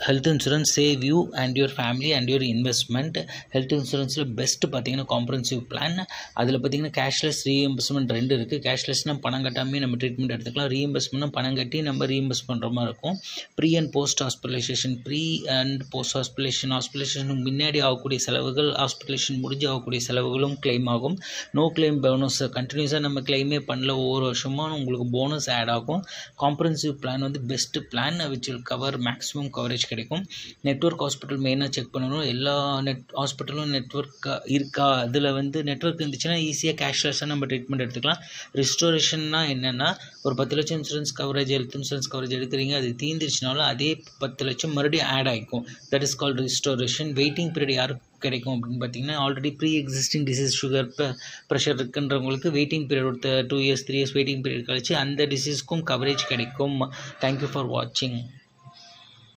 health insurance save you and your family and your investment health இன்சூரன்ஸில் best பார்த்தீங்கன்னா comprehensive plan அதில் பார்த்தீங்கன்னா cashless reimbursement ரெண்டு இருக்குது கேஷ்லெஸ்னால் பணம் கட்டாமே நம்ம ட்ரீட்மெண்ட் எடுத்துக்கலாம் ரீஎம்பர்ஸ்மெண்ட்னா பணம் கட்டி நம்ம ரீஎம்பர்ஸ் பண்ணுற மாதிரி இருக்கும் pre and post hospitalisation pre and post hospitalisation ஹாஸ்பிட்டலைசேஷனுக்கு முன்னாடி ஆகக்கூடிய செலவுகள் ஹாஸ்பிட்டலேஷன் முடிஞ்சு ஆகக்கூடிய செலவுகளும் கிளைம் ஆகும் நோ கிளைம் போனஸ் கண்டினியூஸாக நம்ம கிளைமே பண்ணல ஒவ்வொரு வருஷமும் உங்களுக்கு போனஸ் ஆட் ஆகும் காம்ப்ரன்சிவ் பிளான் வந்து best plan which will cover maximum coverage கிடைக்கும் நெட்ஒர்க் ஹாஸ்பிட்டல் மெயினாக செக் பண்ணணும் எல்லா நெட் ஹாஸ்பிட்டலும் நெட்ஒர்க் இருக்கா அதில் வந்து நெட்ஒர்க் இருந்துச்சுன்னா ஈஸியாக கேஷ்லெஸ்ஸாக நம்ம ட்ரீட்மெண்ட் எடுத்துக்கலாம் ரிஸ்டோரேஷன்னா என்னென்னா ஒரு பத்து லட்சம் insurance coverage health insurance coverage எடுக்கிறீங்க அது தீர்ந்துருச்சுனாலும் அதே பத்து லட்சம் மறுபடியும் ஆட் ஆகிக்கும் that is called restoration waiting period யாருக்கு கிடைக்கும் அப்படின்னு பார்த்தீங்கன்னா already pre existing disease sugar pressure இருக்குன்றவங்களுக்கு வெயிட்டிங் பீரியட் ஒரு two years three years waiting period கழிச்சு அந்த டிசீஸ்க்கும் கவரேஜ் கிடைக்கும் தேங்க்யூ ஃபார் வாட்சிங்